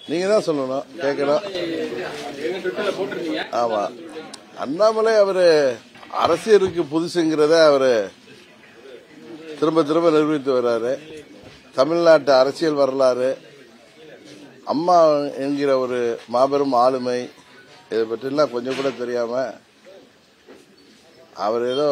நீங்க தான் சொல்லணும் கேட்கணும் எங்க ட்விட்டர்ல போட்டிருந்தீங்க ஆமா அண்ணாமலை அவரு அரசியலுக்கு புதுசுங்கிறத அவரு திரும்ப திரும்ப நிரூபித்து வர்றாரு தமிழ்நாட்டு அரசியல் வரலாறு அம்மா என்கிற ஒரு மாபெரும் ஆளுமை இதை பற்றிலாம் கொஞ்சம் கூட தெரியாம அவர் ஏதோ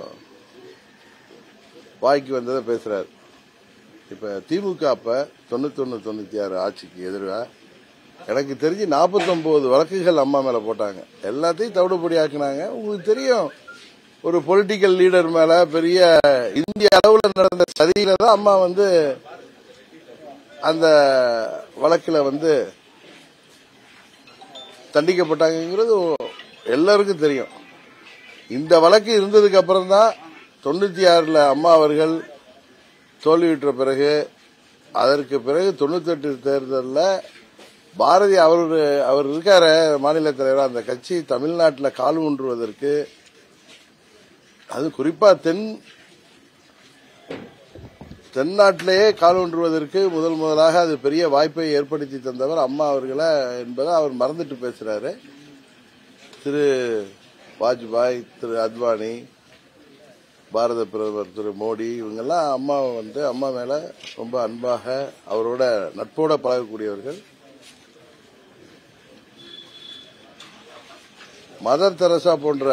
வாய்க்கு வந்ததை பேசுறாரு இப்ப திமுக அப்ப தொண்ணூத்தொன்னு தொண்ணூத்தி ஆறு ஆட்சிக்கு எதிராக எனக்கு தெரிஞ்சு 49 வழக்குகள் அம்மா மேல போட்டாங்க எல்லாத்தையும் தவிடுபடி ஆக்குனாங்க உங்களுக்கு தெரியும் ஒரு பொலிட்டிக்கல் லீடர் மேல பெரிய இந்திய அளவுல நடந்த சதியில தான் அம்மா வந்து அந்த வழக்குல வந்து தண்டிக்கப்பட்டாங்கிறது எல்லாருக்கும் தெரியும் இந்த வழக்கு இருந்ததுக்கு அப்புறம் தான் தொண்ணூத்தி ஆறுல அம்மா அவர்கள் தோல்வியுற்ற பிறகு அதற்கு பிறகு தொண்ணூத்தெட்டு தேர்தலில் பாரதி அவர் அவர் இருக்கார மாநில தலைவர் அந்த கட்சி தமிழ்நாட்டில் கால் ஊன்றுவதற்கு அது குறிப்பா தென் தென்னாட்டிலேயே கால் ஊன்றுவதற்கு முதல் முதலாக அது பெரிய வாய்ப்பை ஏற்படுத்தி தந்தவர் அம்மா அவர்களை என்பதை அவர் மறந்துட்டு பேசுறாரு திரு வாஜ்பாய் திரு அத்வானி பாரத பிரதமர் திரு மோடி இவங்கெல்லாம் அம்மாவை வந்து அம்மா மேல ரொம்ப அன்பாக அவரோட நட்போட பழகக்கூடியவர்கள் மதர் தெரசா போன்ற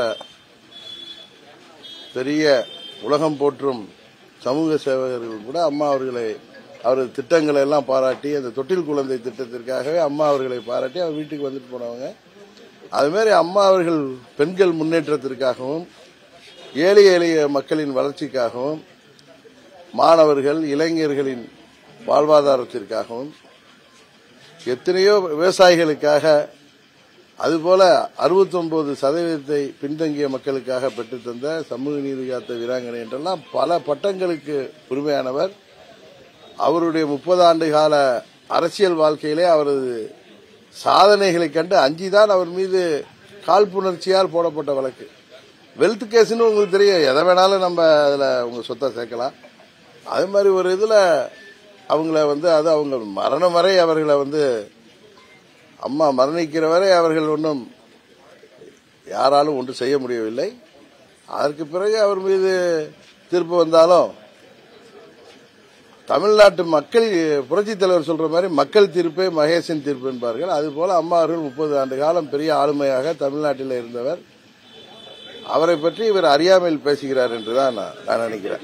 பெரிய உலகம் போற்றும் சமூக சேவகர்கள் கூட அம்மா அவர்களை அவரது திட்டங்களை எல்லாம் பாராட்டி அந்த தொட்டில் குழந்தை திட்டத்திற்காகவே அம்மா அவர்களை பாராட்டி அவர் வீட்டுக்கு வந்துட்டு போனவங்க அது மாதிரி அம்மா அவர்கள் பெண்கள் முன்னேற்றத்திற்காகவும் ஏழை எளிய மக்களின் வளர்ச்சிக்காகவும் மாணவர்கள் இளைஞர்களின் வாழ்வாதாரத்திற்காகவும் எத்தனையோ விவசாயிகளுக்காக அதுபோல 69 சதவீதத்தை பின்தங்கிய மக்களுக்காக பெற்றுத்தந்த சமூக நீதி காத்த வீராங்கனை என்றெல்லாம் பல பட்டங்களுக்கு உரிமையானவர் அவருடைய முப்பது ஆண்டு கால அரசியல் வாழ்க்கையிலே அவரது சாதனைகளை கண்டு அஞ்சிதான் அவர் மீது காழ்ப்புணர்ச்சியால் போடப்பட்ட வழக்கு வெல்த் கேஸ்னு உங்களுக்கு தெரியும் எதை வேணாலும் நம்ம அதுல உங்க சொத்தை சேர்க்கலாம் அது மாதிரி ஒரு இதுல அவங்கள வந்து அது அவங்க மரணம் வரை அவர்களை வந்து அம்மா மரணிக்கிற வரை அவர்கள் ஒன்றும் யாராலும் ஒன்று செய்ய முடியவில்லை அதற்கு பிறகு அவர் மீது தீர்ப்பு வந்தாலும் தமிழ்நாட்டு மக்கள் புரட்சித் தலைவர் சொல்ற மாதிரி மக்கள் தீர்ப்பே மகேசன் தீர்ப்பு என்பார்கள் அதுபோல அம்மா அவர்கள் முப்பது ஆண்டு காலம் பெரிய ஆளுமையாக தமிழ்நாட்டில் இருந்தவர் அவரை பற்றி இவர் அறியாமையில் பேசுகிறார் என்றுதான் நான் நான் நினைக்கிறேன்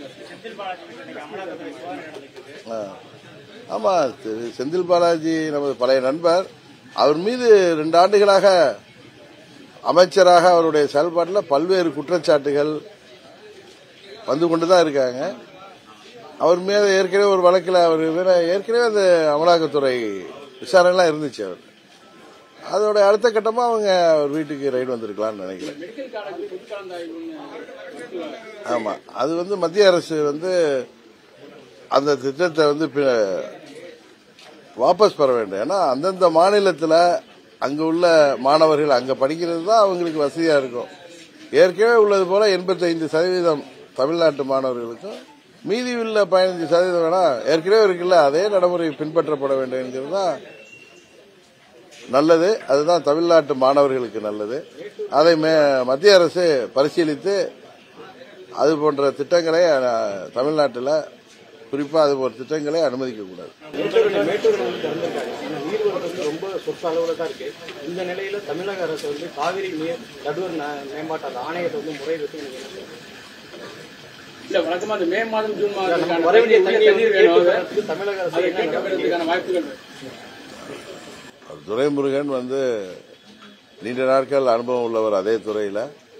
ஆ. ஆமா திரு செந்தில் பாலாஜி நமது பழைய நண்பர் அவர் மீது ரெண்டு ஆண்டுகளாக அமைச்சராக அவருடைய செயல்பாட்டில் பல்வேறு குற்றச்சாட்டுகள் வந்து கொண்டுதான் இருக்காங்க அவர் மீது ஏற்கனவே ஒரு வழக்கில் அவர் மேல ஏற்கனவே அந்த அமலாக்கத்துறை விசாரணைலாம் இருந்துச்சு அவர் அதோட அடுத்த கட்டமா அவங்க அவர் வீட்டுக்கு ரைடு வந்திருக்கலாம்னு நினைக்கிறேன் மெடிக்கல் காலேஜ் பொது கலந்தாய்வுன்னு ஆமா அது வந்து மத்திய அரசு வந்து அந்த திட்டத்தை வந்து பி- வாபஸ் பெற வேண்டும் ஏன்னா அந்தந்த மாநிலத்தில் அங்க உள்ள மாணவர்கள் அங்க படிக்கிறது தான் அவங்களுக்கு வசதியா இருக்கும் ஏற்கனவே உள்ளது போல எண்பத்தைந்து சதவீதம் தமிழ்நாட்டு மாணவர்களுக்கும் மீதி உள்ள பதினஞ்சு சதவீதம் வேணா ஏற்கனவே இருக்குல்ல அதே நடைமுறை பின்பற்றப்பட வேண்டும் என்கிறது தான் நல்லது அதுதான் தமிழ்நாட்டு மாணவர்களுக்கு நல்லது அதை மே- மத்திய அரசு பரிசீலித்து அது போன்ற திட்டங்களை அஹ், தமிழ்நாட்டில் குறிப்பா அது போன்ற திட்டங்களை அனுமதிக்க கூடாது மேட்டூர் மேட்டூர் வந்து திறந்திருக்காங்க ஆனா நீர்வரத்து வந்து ரொம்ப சொற்ப அளவுல தான் இருக்கு இந்த நிலையில தமிழக அரசு வந்து காவிரி நீர் நடுவர் ந- மேம்பாட்டு அந்த ஆணையத்தை வந்து முறையிட்டு நீங்க என்ன சொல்றீங்க? இல்ல வழக்கமா அந்த மே மாதம் ஜூன் நம்ம மாதத்துக்கான வர வேண்டிய தண்ணி தண்ணியை தண்ணீர் வந்து வேணும் அது. கேட்கறதுக்கு தமிழக அரசு அதை என்ன நடவடிக்கை கேட்கறதுக்கான வாய்ப்புகள் இருக்கு. துரைமுருகன் வந்து நீண்ட நாட்கள் அனுபவம் உள்ளவர் அதே துறையில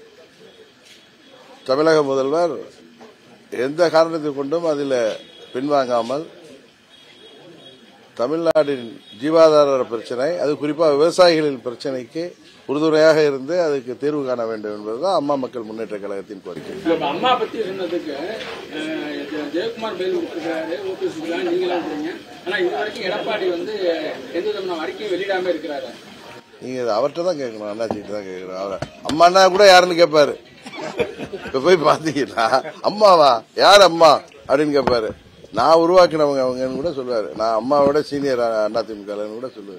தமிழக முதல்வர் எந்த காரணத்தை கொண்டும் அதில் பின்வாங்காமல் தமிழ்நாட்டின் ஜீவாதார பிரச்சனை அது குறிப்பா விவசாயிகளின் பிரச்சனைக்கு உறுதுணையாக இருந்து அதுக்கு தீர்வு காண வேண்டும் என்பதுதான் அம்மா மக்கள் முன்னேற்ற கழகத்தின் கோரிக்கை இல்ல, இப்ப அம்மா பத்தி சொன்னதுக்கு அஹ், ஜெ- ஜெயக்குமார் பெயில் விட்டுருக்காரு ஓபிஎஸ் விட்டுருக்காங்க நீங்களாம் விட்டுறீங்க ஆனா இது வரைக்கும் எடப்பாடி வந்து எந்த விதமான அறிக்கையும் வெளியிடாம இருக்கிறாரு நீங்க இதை அவர்கிட்ட தான் கேட்கணும் அண்ணாச்சிட்டு தான் கேட்கணும் அவரை அம்மானா கூட யாருன்னு கேட்பாரு இப்ப போய் பாத்தீங்கன்னா அம்மாவா யார் அம்மா அப்படின்னு கேட்பாரு நான் உருவாக்கினவங்க அவங்கன்னு கூட சொல்லுவாரு நான் அம்மாவோட சீனியர் அதிமுகன்னு கூட சொல்லுவாரு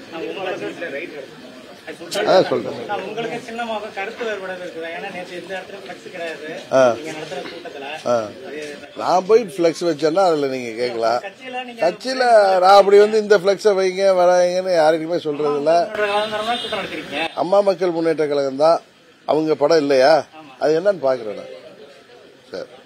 அதான் சொல்றேன் நான் உங்களுக்கு சின்னமாக கருத்து வேறுபாடு இருக்குது ஏன்னா நேற்று எந்த இடத்துல ஃபிளக்ஸ் கிடையாது ஆ. நீங்க நடத்துற கூட்டத்துல ஆ. நான் போயிட்டு ஃபிளெக்ஸ் வச்சேன்னா அதுல நீங்க கேட்கலாம் கட்சியில நீங்க கட்சியில நான் அப்படி வந்து இந்த ஃபிளெக்ஸை வைங்க வராங்கன்னு யாருக்குமே சொல்றது இல்ல கலந்துறதா கூட்டம் நடத்திருக்கீங்க அம்மா மக்கள் முன்னேற்ற கழகம் தான் அவங்க படம் இல்லையா அது என்னன்னு பாக்குறேன் நான். சரி